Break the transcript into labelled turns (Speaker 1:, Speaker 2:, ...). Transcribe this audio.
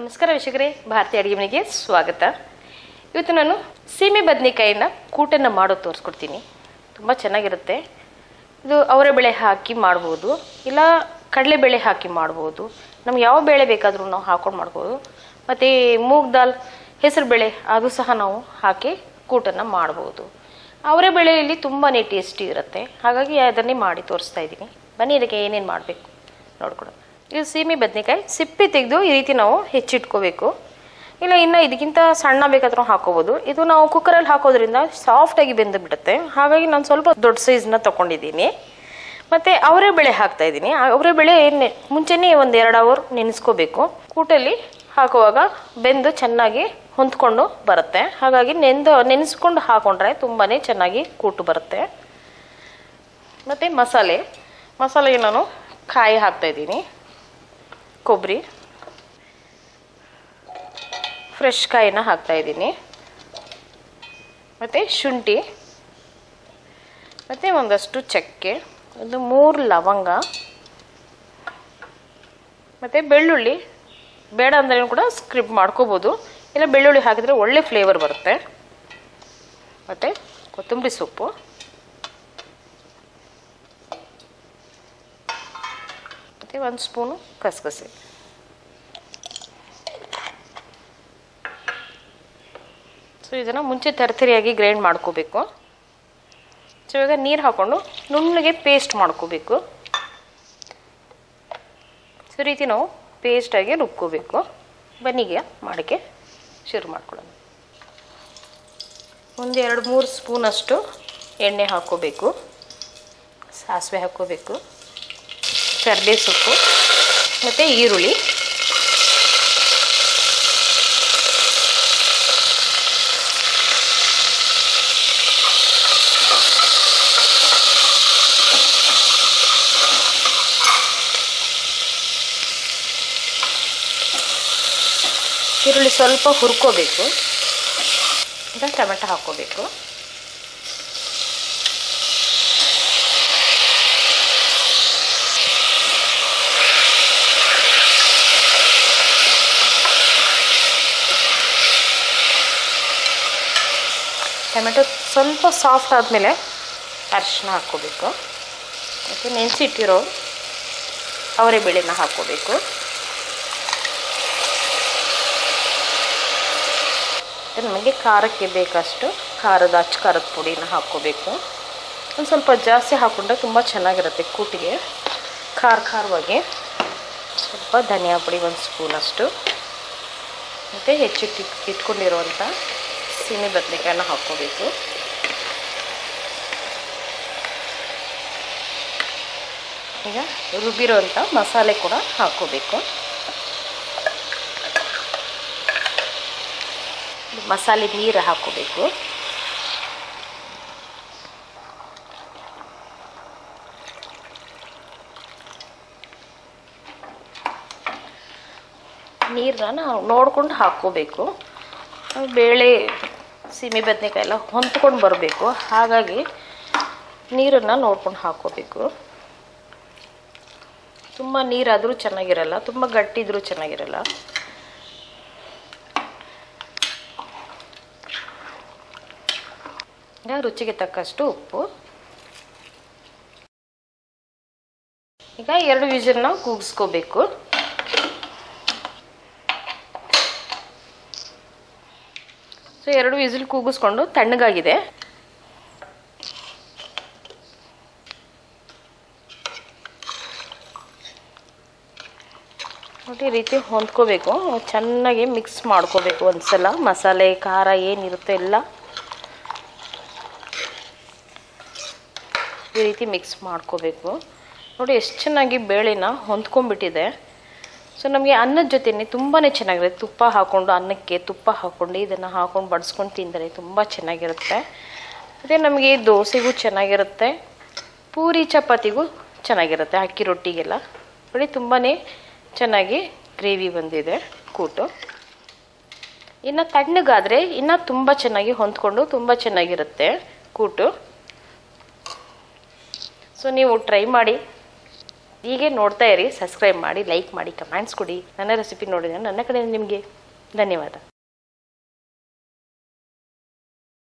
Speaker 1: ನಮಸ್ಕಾರ ವೀಕ್ಷಕರೇ ಭಾರತೀಯ ಅಡುಗೆ ಮನೆಗೆ ಸ್ವಾಗತ ಇವತ್ತು ನಾನು ಸೀಮೆ ಬದನೆಕಾಯಿನ ಕೂಟನ್ನು ಮಾಡೋದು ತೋರಿಸ್ಕೊಡ್ತೀನಿ ತುಂಬ ಚೆನ್ನಾಗಿರುತ್ತೆ ಇದು ಅವರ ಬೇಳೆ ಹಾಕಿ ಮಾಡ್ಬೋದು ಇಲ್ಲ ಕಡಲೆಬೇಳೆ ಹಾಕಿ ಮಾಡ್ಬೋದು ನಮ್ಗೆ ಯಾವ ಬೇಳೆ ಬೇಕಾದರೂ ನಾವು ಹಾಕೊಂಡು ಮಾಡ್ಬೋದು ಮತ್ತು ಮೂಗ್ ದಾಲ್ ಹೆಸರು ಬೇಳೆ ಅದು ಸಹ ನಾವು ಹಾಕಿ ಕೂಟನ್ನು ಮಾಡ್ಬೋದು ಅವರ ಬೇಳೆಯಲ್ಲಿ ತುಂಬಾ ಟೇಸ್ಟಿ ಇರುತ್ತೆ ಹಾಗಾಗಿ ಅದನ್ನೇ ಮಾಡಿ ತೋರಿಸ್ತಾ ಇದ್ದೀನಿ ಬನ್ನಿ ಇದಕ್ಕೆ ಏನೇನು ಮಾಡಬೇಕು ನೋಡ್ಕೊಡೋಣ ಇದು ಸೀಮೆ ಬದನೆಕಾಯಿ ಸಿಪ್ಪೆ ತೆಗೆದು ಈ ರೀತಿ ನಾವು ಹೆಚ್ಚಿಟ್ಕೋಬೇಕು ಇಲ್ಲ ಇನ್ನು ಇದಕ್ಕಿಂತ ಸಣ್ಣ ಬೇಕಾದ್ರೂ ಹಾಕೋಬೋದು ಇದು ನಾವು ಕುಕ್ಕರಲ್ಲಿ ಹಾಕೋದ್ರಿಂದ ಸಾಫ್ಟಾಗಿ ಬೆಂದು ಬಿಡುತ್ತೆ ಹಾಗಾಗಿ ನಾನು ಸ್ವಲ್ಪ ದೊಡ್ಡ ಸೈಜ್ನ ತೊಗೊಂಡಿದ್ದೀನಿ ಮತ್ತು ಅವರೇ ಬೇಳೆ ಹಾಕ್ತಾ ಇದ್ದೀನಿ ಅವರೇ ಬೇಳೆ ನೆ ಮುಂಚೆನೇ ಒಂದು ಎರಡು ಅವರ್ ನೆನೆಸ್ಕೋಬೇಕು ಕೂಟಲ್ಲಿ ಹಾಕುವಾಗ ಬೆಂದು ಚೆನ್ನಾಗಿ ಹೊಂದ್ಕೊಂಡು ಬರುತ್ತೆ ಹಾಗಾಗಿ ನೆಂದು ನೆನೆಸ್ಕೊಂಡು ಹಾಕೊಂಡ್ರೆ ತುಂಬಾ ಚೆನ್ನಾಗಿ ಕೂಟು ಬರುತ್ತೆ ಮತ್ತು ಮಸಾಲೆ ಮಸಾಲೆಗೆ ನಾನು ಕಾಯಿ ಹಾಕ್ತಾ ಇದ್ದೀನಿ ಕೊಬ್ಬರಿ ಫ್ರೆಶ್ ಕಾಯಿನ ಹಾಕ್ತಾ ಇದ್ದೀನಿ ಮತ್ತು ಶುಂಠಿ ಮತ್ತು ಒಂದಷ್ಟು ಚಕ್ಕೆ ಒಂದು ಮೂರು ಲವಂಗ ಮತ್ತು ಬೆಳ್ಳುಳ್ಳಿ ಬೇಡ ಅಂದ್ರೆ ಕೂಡ ಸ್ಕ್ರಿಪ್ ಮಾಡ್ಕೋಬೋದು ಇಲ್ಲ ಬೆಳ್ಳುಳ್ಳಿ ಹಾಕಿದರೆ ಒಳ್ಳೆ ಫ್ಲೇವರ್ ಬರುತ್ತೆ ಮತ್ತು ಕೊತ್ತಂಬರಿ ಸೊಪ್ಪು ಮತ್ತು ಒಂದು ಸ್ಪೂನು ಕಸಗಸೆ ಸೊ ಇದನ್ನು ಮುಂಚೆ ತರತರಿಯಾಗಿ ಗ್ರೈಂಡ್ ಮಾಡ್ಕೋಬೇಕು ಸೊ ಇವಾಗ ನೀರು ಹಾಕ್ಕೊಂಡು ನುಣ್ಣಗೆ ಪೇಸ್ಟ್ ಮಾಡ್ಕೋಬೇಕು ಸೊ ಈ ರೀತಿ ನಾವು ಪೇಸ್ಟಾಗಿ ರುಬ್ಕೋಬೇಕು ಬನ್ನಿಗೆ ಮಾಡೋಕ್ಕೆ ಶುರು ಮಾಡ್ಕೊಳ್ಳೋಣ ಒಂದು ಎರಡು ಮೂರು ಸ್ಪೂನಷ್ಟು ಎಣ್ಣೆ ಹಾಕ್ಕೋಬೇಕು ಸಾಸಿವೆ ಹಾಕ್ಕೋಬೇಕು ಕರಿಬೇವು ಸೊಪ್ಪು ಮತ್ತು ಈರುಳ್ಳಿ ಈರುಳ್ಳಿ ಸ್ವಲ್ಪ ಹುರ್ಕೋಬೇಕು ಈಗ ಟೊಮೆಟೊ ಹಾಕ್ಕೋಬೇಕು ಟೊಮೆಟೊ ಸ್ವಲ್ಪ ಸಾಫ್ಟ್ ಆದಮೇಲೆ ಅರಿಶಿನ ಹಾಕ್ಕೋಬೇಕು ಮತ್ತು ನೆನೆಸಿಟ್ಟಿರೋ ಅವರೆ ಬೇಳೆನ ಹಾಕ್ಕೋಬೇಕು ನಮಗೆ ಖಾರಕ್ಕೆ ಬೇಕಷ್ಟು ಖಾರದ ಅಚ್ಚ ಖಾರದ ಪುಡಿನ ಹಾಕ್ಕೋಬೇಕು ಒಂದು ಸ್ವಲ್ಪ ಜಾಸ್ತಿ ಹಾಕ್ಕೊಂಡ್ರೆ ತುಂಬ ಚೆನ್ನಾಗಿರುತ್ತೆ ಕೂಟಿಗೆ ಖಾರ ಖಾರವಾಗಿ ಸ್ವಲ್ಪ ಧನಿಯಾ ಪುಡಿ ಒಂದು ಸ್ಪೂನಷ್ಟು ಮತ್ತು ಹೆಚ್ಚಿಟ್ಟು ಇಟ್ಕೊಂಡಿರುವಂಥ ಸೀಮೆ ಬದನೆಕಾಯನ್ನ ಹಾಕ್ಕೋಬೇಕು ಈಗ ರುಬ್ಬಿರೋಂಥ ಮಸಾಲೆ ಕೂಡ ಹಾಕ್ಕೋಬೇಕು ಮಸಾಲೆ ನೀರು ಹಾಕ್ಕೋಬೇಕು ನೀರನ್ನ ನಾವು ನೋಡ್ಕೊಂಡು ಹಾಕ್ಕೋಬೇಕು ಬೇಳೆ ಸೀಮೆ ಬದನೆಕಾಯಿ ಎಲ್ಲ ಹೊಂದ್ಕೊಂಡು ಬರಬೇಕು ಹಾಗಾಗಿ ನೀರನ್ನು ನೋಡ್ಕೊಂಡು ಹಾಕ್ಕೋಬೇಕು ತುಂಬ ನೀರಾದರೂ ಚೆನ್ನಾಗಿರಲ್ಲ ತುಂಬ ಗಟ್ಟಿದ್ರೂ ಚೆನ್ನಾಗಿರಲ್ಲ ಈಗ ರುಚಿಗೆ ತಕ್ಕಷ್ಟು ಉಪ್ಪು ಈಗ ಎರಡು ವಿಜಲ್ನ ಕೂಗಿಸ್ಕೋಬೇಕು ಸೊ ಎರಡು ವಿಸಿಲ್ ಕೂಗಿಸ್ಕೊಂಡು ತಣ್ಣಗಾಗಿದೆ ನೋಡಿ ಈ ರೀತಿ ಹೊಂದ್ಕೋಬೇಕು ಚೆನ್ನಾಗಿ ಮಿಕ್ಸ್ ಮಾಡ್ಕೋಬೇಕು ಒಂದ್ಸಲ ಮಸಾಲೆ ಖಾರ ಏನಿರುತ್ತೆ ಎಲ್ಲ ಈ ರೀತಿ ಮಿಕ್ಸ್ ಮಾಡ್ಕೋಬೇಕು ನೋಡಿ ಎಷ್ಟು ಚೆನ್ನಾಗಿ ಬೇಳೆನ ಹೊಂದ್ಕೊಂಡ್ಬಿಟ್ಟಿದೆ ಸೊ ನಮಗೆ ಅನ್ನದ ಜೊತೆನೆ ತುಂಬಾ ಚೆನ್ನಾಗಿರುತ್ತೆ ತುಪ್ಪ ಹಾಕ್ಕೊಂಡು ಅನ್ನಕ್ಕೆ ತುಪ್ಪ ಹಾಕ್ಕೊಂಡು ಇದನ್ನು ಹಾಕ್ಕೊಂಡು ಬಡಿಸ್ಕೊಂಡು ತಿಂದರೆ ತುಂಬ ಚೆನ್ನಾಗಿರುತ್ತೆ ಅದೇ ನಮಗೆ ದೋಸೆಗೂ ಚೆನ್ನಾಗಿರುತ್ತೆ ಪೂರಿ ಚಪಾತಿಗೂ ಚೆನ್ನಾಗಿರುತ್ತೆ ಅಕ್ಕಿ ರೊಟ್ಟಿಗೆಲ್ಲ ನೋಡಿ ತುಂಬಾ ಚೆನ್ನಾಗಿ ಗ್ರೇವಿ ಬಂದಿದೆ ಕೂಟು ಇನ್ನು ತಣ್ಣಗಾದರೆ ಇನ್ನೂ ತುಂಬ ಚೆನ್ನಾಗಿ ಹೊಂದ್ಕೊಂಡು ತುಂಬ ಚೆನ್ನಾಗಿರುತ್ತೆ ಕೂಟು ಸೊ ನೀವು ಟ್ರೈ ಮಾಡಿ ಹೀಗೆ ನೋಡ್ತಾ ಇರಿ ಸಬ್ಸ್ಕ್ರೈಬ್ ಮಾಡಿ ಲೈಕ್ ಮಾಡಿ ಕಮೆಂಟ್ಸ್ ಕೊಡಿ ನನ್ನ ರೆಸಿಪಿ ನೋಡಿದ್ರೆ ನನ್ನ ಕಡೆ ನಿಮಗೆ ಧನ್ಯವಾದ